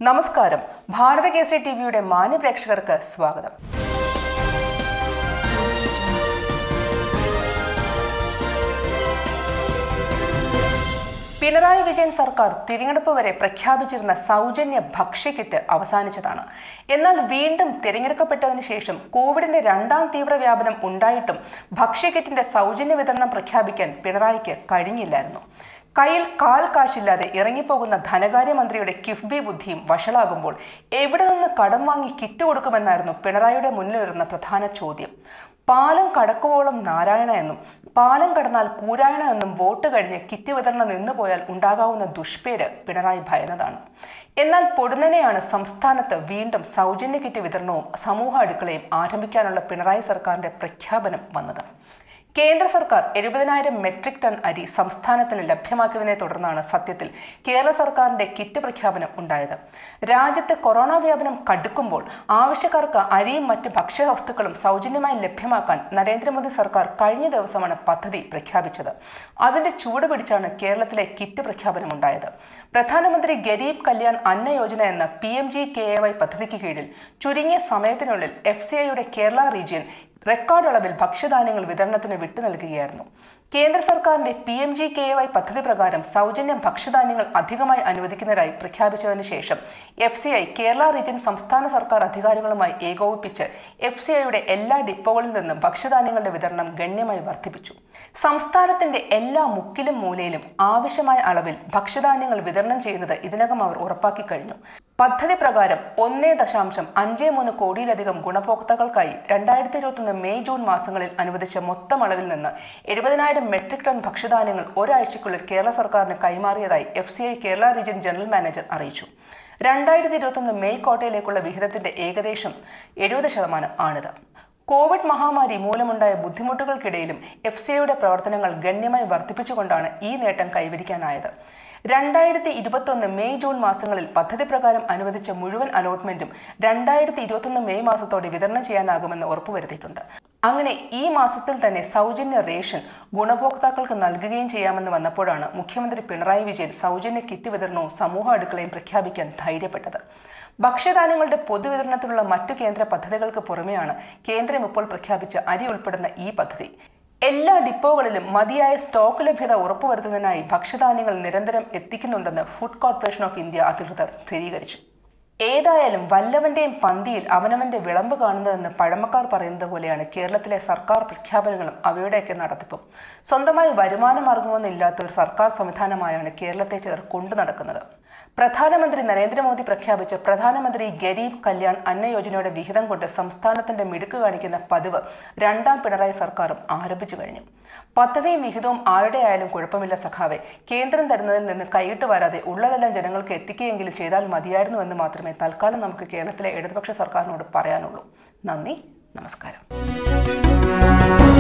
നമസ്കാരം ഭാരത കേസരി ടി വിയുടെ മാന്യ പ്രേക്ഷകർക്ക് സ്വാഗതം പിണറായി വിജയൻ സർക്കാർ തിരഞ്ഞെടുപ്പ് വരെ പ്രഖ്യാപിച്ചിരുന്ന സൗജന്യ ഭക്ഷ്യക്കിറ്റ് അവസാനിച്ചതാണ് എന്നാൽ വീണ്ടും തിരഞ്ഞെടുക്കപ്പെട്ടതിന് ശേഷം കോവിഡിന്റെ രണ്ടാം തീവ്രവ്യാപനം ഉണ്ടായിട്ടും ഭക്ഷ്യക്കിറ്റിന്റെ സൗജന്യ വിതരണം പ്രഖ്യാപിക്കാൻ പിണറായിക്ക് കഴിഞ്ഞില്ലായിരുന്നു കയ്യിൽ കാൽ കാശില്ലാതെ ഇറങ്ങിപ്പോകുന്ന ധനകാര്യമന്ത്രിയുടെ കിഫ്ബി ബുദ്ധിയും വഷളാകുമ്പോൾ എവിടെ നിന്ന് കടം വാങ്ങി കിറ്റ് കൊടുക്കുമെന്നായിരുന്നു പിണറായിയുടെ മുന്നിലിരുന്ന പ്രധാന ചോദ്യം പാലം കടക്കുവോളം നാരായണ എന്നും പാലം കടന്നാൽ കൂരായണ എന്നും വോട്ട് കഴിഞ്ഞ് കിറ്റ് വിതരണം നിന്നുപോയാൽ ഉണ്ടാകാവുന്ന ദുഷ്പേര് പിണറായി ഭയന്നതാണ് എന്നാൽ പൊടുന്നനെയാണ് സംസ്ഥാനത്ത് വീണ്ടും സൗജന്യ കിറ്റ് വിതരണവും സമൂഹ അടുക്കളയും ആരംഭിക്കാനുള്ള പിണറായി സർക്കാരിന്റെ പ്രഖ്യാപനം വന്നത് കേന്ദ്ര സർക്കാർ എഴുപതിനായിരം മെട്രിക് ടൺ അരി സംസ്ഥാനത്തിന് ലഭ്യമാക്കിയതിനെ തുടർന്നാണ് സത്യത്തിൽ കേരള സർക്കാരിന്റെ കിറ്റ് പ്രഖ്യാപനം ഉണ്ടായത് രാജ്യത്ത് കൊറോണ വ്യാപനം കടുക്കുമ്പോൾ ആവശ്യക്കാർക്ക് അരിയും മറ്റ് ഭക്ഷ്യവസ്തുക്കളും സൗജന്യമായി ലഭ്യമാക്കാൻ നരേന്ദ്രമോദി സർക്കാർ കഴിഞ്ഞ ദിവസമാണ് പദ്ധതി പ്രഖ്യാപിച്ചത് അതിന്റെ ചൂട് പിടിച്ചാണ് കേരളത്തിലെ കിറ്റ് പ്രഖ്യാപനം ഉണ്ടായത് പ്രധാനമന്ത്രി ഗരീബ് കല്യാൺ അന്ന യോജന എന്ന P M G K A Y പദ്ധതിക്ക് കീഴിൽ ചുരുങ്ങിയ സമയത്തിനുള്ളിൽ എഫ് സി ഐയുടെ കേരള റീജിയൻ റെക്കോർഡ് അളവിൽ ഭക്ഷ്യധാന്യങ്ങൾ വിതരണത്തിന് വിട്ടു നൽകുകയായിരുന്നു കേന്ദ്ര സർക്കാരിന്റെ P M G K A Y പദ്ധതി പ്രകാരം സൗജന്യ ഭക്ഷ്യധാന്യങ്ങൾ അധികമായി അനുവദിക്കുന്നതായി പ്രഖ്യാപിച്ചതിന് ശേഷം F C I Kerala region സംസ്ഥാന സർക്കാർ അധികാരികളുമായി ഏകോപിപ്പിച്ച് എഫ് സി ഐയുടെ എല്ലാ ഡിപ്പോകളിൽ നിന്നും ഭക്ഷ്യധാന്യങ്ങളുടെ വിതരണം ഗണ്യമായി വർദ്ധിപ്പിച്ചു സംസ്ഥാനത്തിന്റെ എല്ലാ മുക്കിലും മൂലയിലും ആവശ്യമായ അളവിൽ ഭക്ഷ്യധാന്യങ്ങൾ വിതരണം ചെയ്യുന്നത് ഇതിനകം അവർ ഉറപ്പാക്കി കഴിഞ്ഞു പദ്ധതി പ്രകാരം ഒന്നേ ദശാംശം അഞ്ച് മൂന്ന് കോടിയിലധികം ഗുണഭോക്താക്കൾക്കായി രണ്ടായിരത്തി ഇരുപത്തൊന്ന് മെയ് ജൂൺ മാസങ്ങളിൽ അനുവദിച്ച മൊത്തം അളവിൽ നിന്ന് എഴുപതിനായിരം മെട്രിക് ടൺ ഭക്ഷ്യധാന്യങ്ങൾ ഒരാഴ്ചയ്ക്കുള്ളിൽ കേരള സർക്കാരിന് കൈമാറിയതായി F C I Kerala region general manager അറിയിച്ചു രണ്ടായിരത്തി ഇരുപത്തൊന്ന് മെയ് കോട്ടയിലേക്കുള്ള വിഹിതത്തിന്റെ ഏകദേശം എഴുപത് ശതമാനം ആണിത് കോവിഡ് മഹാമാരി മൂലമുണ്ടായ ബുദ്ധിമുട്ടുകൾക്കിടയിലും എഫ് സി ഐയുടെ പ്രവർത്തനങ്ങൾ ഗണ്യമായി വർദ്ധിപ്പിച്ചുകൊണ്ടാണ് ഈ നേട്ടം കൈവരിക്കാനായത് രണ്ടായിരത്തി ഇരുപത്തൊന്ന് മെയ് ജൂൺ മാസങ്ങളിൽ പദ്ധതി പ്രകാരം അനുവദിച്ച മുഴുവൻ അലോട്ട്മെന്റും രണ്ടായിരത്തി ഇരുപത്തൊന്ന് മെയ് മാസത്തോടെ വിതരണം ചെയ്യാനാകുമെന്ന് ഉറപ്പുവരുത്തിയിട്ടുണ്ട് അങ്ങനെ ഈ മാസത്തിൽ തന്നെ സൗജന്യ റേഷൻ ഗുണഭോക്താക്കൾക്ക് നൽകുകയും ചെയ്യാമെന്ന് വന്നപ്പോഴാണ് മുഖ്യമന്ത്രി പിണറായി വിജയൻ സൗജന്യ കിറ്റ് വിതരണവും സമൂഹ അടുക്കളയും പ്രഖ്യാപിക്കാൻ ധൈര്യപ്പെട്ടത് ഭക്ഷ്യധാന്യങ്ങളുടെ പൊതുവിതരണത്തിനുള്ള മറ്റു കേന്ദ്ര പദ്ധതികൾക്ക് പുറമെയാണ് കേന്ദ്രം ഇപ്പോൾ പ്രഖ്യാപിച്ച അരി ഉൾപ്പെടുന്ന ഈ പദ്ധതി എല്ലാ ഡിപ്പോകളിലും മതിയായ സ്റ്റോക്ക് ലഭ്യത ഉറപ്പുവരുത്തുന്നതിനായി ഭക്ഷ്യധാന്യങ്ങൾ നിരന്തരം എത്തിക്കുന്നുണ്ടെന്ന് ഫുഡ് കോർപ്പറേഷൻ ഓഫ് ഇന്ത്യ അധികൃതർ സ്ഥിരീകരിച്ചു ഏതായാലും വല്ലവന്റെയും പന്തിയിൽ അവനവന്റെ വിളമ്പ് കാണുന്നതെന്ന് പഴമക്കാർ പറയുന്നത് പോലെയാണ് കേരളത്തിലെ സർക്കാർ പ്രഖ്യാപനങ്ങളും അവയുടെയൊക്കെ നടത്തിപ്പും സ്വന്തമായി വരുമാന മാർഗമൊന്നുമില്ലാത്ത ഒരു സർക്കാർ സംവിധാനമായാണ് കേരളത്തെ ചിലർ കൊണ്ടു നടക്കുന്നത് പ്രധാനമന്ത്രി നരേന്ദ്രമോദി പ്രഖ്യാപിച്ച പ്രധാനമന്ത്രി ഗരീബ് കല്യാൺ അന്ന യോജനയുടെ വിഹിതം കൊണ്ട് സംസ്ഥാനത്തിന്റെ മിടുക്ക് കാണിക്കുന്ന പതിവ് രണ്ടാം പിണറായി സർക്കാരും ആരംഭിച്ചു കഴിഞ്ഞു പദ്ധതിയും വിഹിതവും ആരുടെ ആയാലും കുഴപ്പമില്ല സഖാവെ കേന്ദ്രം തരുന്നതിൽ നിന്ന് കൈയിട്ട് വരാതെ ഉള്ളതെല്ലാം ജനങ്ങൾക്ക് എത്തിക്കുകയെങ്കിലും ചെയ്താൽ മതിയായിരുന്നു എന്ന് മാത്രമേ തൽക്കാലം നമുക്ക് കേരളത്തിലെ ഇടതുപക്ഷ സർക്കാരിനോട് പറയാനുള്ളൂ നന്ദി നമസ്കാരം